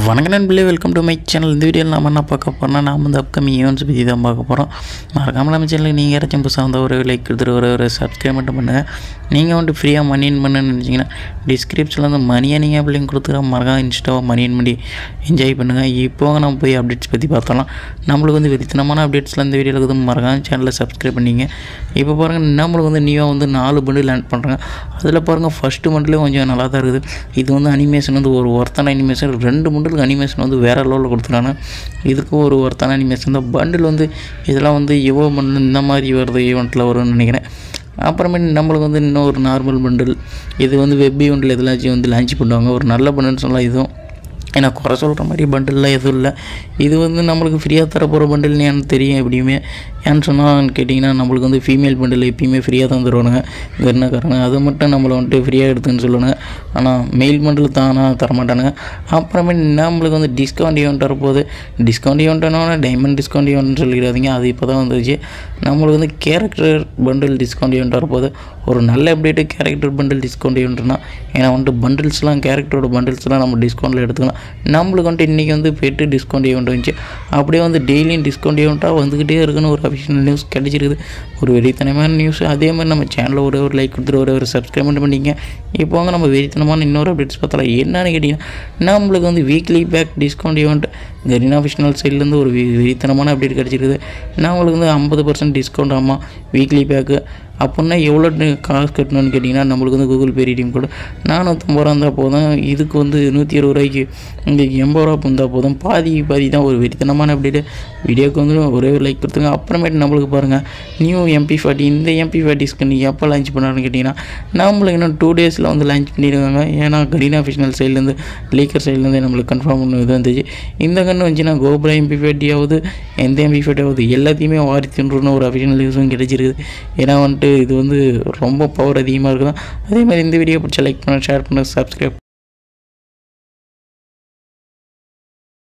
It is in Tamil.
வணக்கம் நண்பர்களே வெல்கம் டு மை சேனல் இந்த வீடியோவில் நம்ம என்ன பார்க்க போகிறோம்னா நாம் வந்து அப்கமிங் ஈவெண்ட்ஸ் பற்றி தான் பார்க்க போகிறோம் மறக்காமல் நம்ம சேனலுக்கு நீங்கள் யாராச்சும் புதுசாக வந்து ஒரு லைக் கொடுத்துட்டு ஒரு ஒரு சப்ஸ்கிரைப் மட்டும் பண்ணுங்கள் நீங்கள் வந்துட்டு ஃப்ரீயாக மணி இன் பண்ணணும்னு நினச்சிங்கன்னா டிஸ்கிரிப்ஷனில் வந்து மணியை நீங்கள் அப்படி கொடுத்துருக்க மறக்காம இன்ஸ்டாவாக மணி இன் பண்ணி என்ஜாய் பண்ணுங்கள் இப்போ நம்ம போய் அப்டேட்ஸ் பற்றி பார்த்தலாம் நம்மளுக்கு வந்து வெறித்தனமான அப்டேட்ஸில் இந்த வீடியோவில் வந்து மறக்காம சேனலை சப்ஸ்கிரைப் பண்ணிங்க இப்போ பாருங்கள் நம்மளுக்கு வந்து நியூவாக வந்து நாலு பண்டு லேண்ட் பண்ணுறாங்க அதில் பாருங்கள் ஃபஸ்ட்டு பண்டிலே கொஞ்சம் நல்லா தான் இருக்குது இது வந்து அனிமேஷன் வந்து ஒரு ஒர்த்தான அனிமேஷன் ரெண்டு பண்டிலுக்கு அனிமேஷன் வந்து வேறு லெவலில் கொடுத்துருக்காங்க இதுக்கு ஒரு ஒர்த்தான அனிமேஷன் தான் பண்டில் வந்து இதெல்லாம் வந்து எவ்வளோ பண்டில் இந்த மாதிரி வருது ஈவெண்ட்டில் வரும்னு நினைக்கிறேன் அப்புறமேட்டு நம்மளுக்கு வந்து இன்னும் ஒரு நார்மல் பண்டில் இது வந்து வெப் ஈவெண்ட்டில் எதுலாச்சும் வந்து லான்ச் பண்ணுவாங்க ஒரு நல்ல பண்டுன்னு சொல்லலாம் இதுவும் ஏன்னா குறை சொல்கிற மாதிரி பண்டில்லாம் எதுவும் இல்லை இது வந்து நம்மளுக்கு ஃப்ரீயாக தர போகிற பண்டில்னு எனக்கு தெரியும் எப்படியுமே ஏன்னு சொன்னால் கேட்டிங்கன்னா நம்மளுக்கு வந்து ஃபீமேல் பண்டில் எப்பயுமே ஃப்ரீயாக தான் தருவானுங்க கருணக்காரங்க அது மட்டும் நம்மளை வந்துட்டு ஃப்ரீயாக எடுத்துன்னு சொல்லுவாங்க ஆனால் மெயில் பண்டில் தானா தரமாட்டானுங்க அப்புறமே நம்மளுக்கு வந்து டிஸ்கவுண்ட் ஈவெண்ட் வரப்போகுது டிஸ்கவுண்ட் ஈவெண்ட்னா டைமண்ட் டிஸ்கவுண்ட் ஈவெண்ட்னு சொல்லிடாதீங்க அது இப்போ தான் வந்துருச்சு நம்மளுக்கு வந்து கேரக்டர் பண்டில் டிஸ்கவுண்ட் ஈவெண்ட் வரப்போகுது ஒரு நல்ல அப்டேட்டு கேரக்டர் பண்டில் டிஸ்கவுண்ட் ஈவெண்ட்னா ஏன்னா வந்துட்டு பண்டில்ஸ்லாம் கேரக்டரோட பண்டில்ஸ்லாம் நம்ம டிஸ்கவுண்ட்டில் எடுத்துக்கலாம் நம்மளுக்கு வந்துட்டு இன்றைக்கி வந்து பெட்டு டிஸ்கவுண்ட் ஈவெண்ட் வந்துச்சு அப்படியே வந்து டெய்லியும் டிஸ்கவுண்ட் ஈவெண்ட்டாக வந்துக்கிட்டே இருக்குன்னு ஒரு அஃபிஷியல் நியூஸ் கிடச்சிருக்குது ஒரு வெறித்தனமான நியூஸ் அதே மாதிரி நம்ம சேனலில் ஒரு ஒரு லைக் கொடுத்துட்டு ஒரு ஒரு சப்ஸ்கிரைப் பண்ணிங்க இப்போ வாங்க நம்ம வெறித்தனமான இன்னொரு அப்டேட்ஸ் பார்த்தலாம் என்னன்னு கேட்டிங்கன்னா நம்மளுக்கு வந்து weekly pack discount event Garena official சைட்லேருந்து ஒரு வெ- வெறித்தனமான அப்டேட் கிடச்சிருக்குது நம்மளுக்கு வந்து ஐம்பது பர்சன்ட் டிஸ்கவுண்ட் ஆமாம் வீக்லி பேக்கு அப்படின்னா எவ்வளோ காசு கட்டணும்னு கேட்டிங்கன்னா நம்மளுக்கு வந்து கூகுள் பே ரீடிங் கூட நானூற்றம்பது ரூபா இருந்தால் போதும் இதுக்கு வந்து நூற்றி இருபது ரூபாய்க்கு இங்கே எண்பது ரூபா இருந்தால் போதும் பாதி பாதி தான் ஒரு வெறித்தனமான அப்டேட்டு வீடியோக்கு வந்து ஒரே ஒரு லைக் கொடுத்துங்க அப்புறமேட்டு நம்மளுக்கு பாருங்கள் நியூ எம்பி ஃபார்ட்டி இந்த எம்பி ஃபார்ட்டிஸ்க்கு நீங்கள் எப்போ லான்ச் பண்ணாருன்னு கேட்டிங்கன்னா நம்மளுக்கு இன்னும் டூ டேஸில் வந்து லான்ச் பண்ணிடுவாங்க ஏன்னா கரீனா அஃபிஷனல் சைட்லேருந்து லீக்கர் சைட்லேருந்து நம்மளுக்கு கன்ஃபார்ம் பண்ண இது வந்துச்சு இந்த கன்று வந்துச்சுன்னா கோபுரா எம்பி ஃபார்ட்டி ஆகுது எந்த எம்பி ஃபார்ட்டி ஆகுது எல்லாத்தையுமே வாரி தின்றுன்னு ஒரு அஃபிஷனல் நியூஸும் கிடைச்சிருக்குது ஏன்னா வந்துட்டு இது வந்து ரொம்ப பவர் அதிகமாக இருக்குதான் அதே மாதிரி இந்த வீடியோ பிடிச்ச லைக் பண்ண ஷேர் பண்ண சப்ஸ்கிரைப்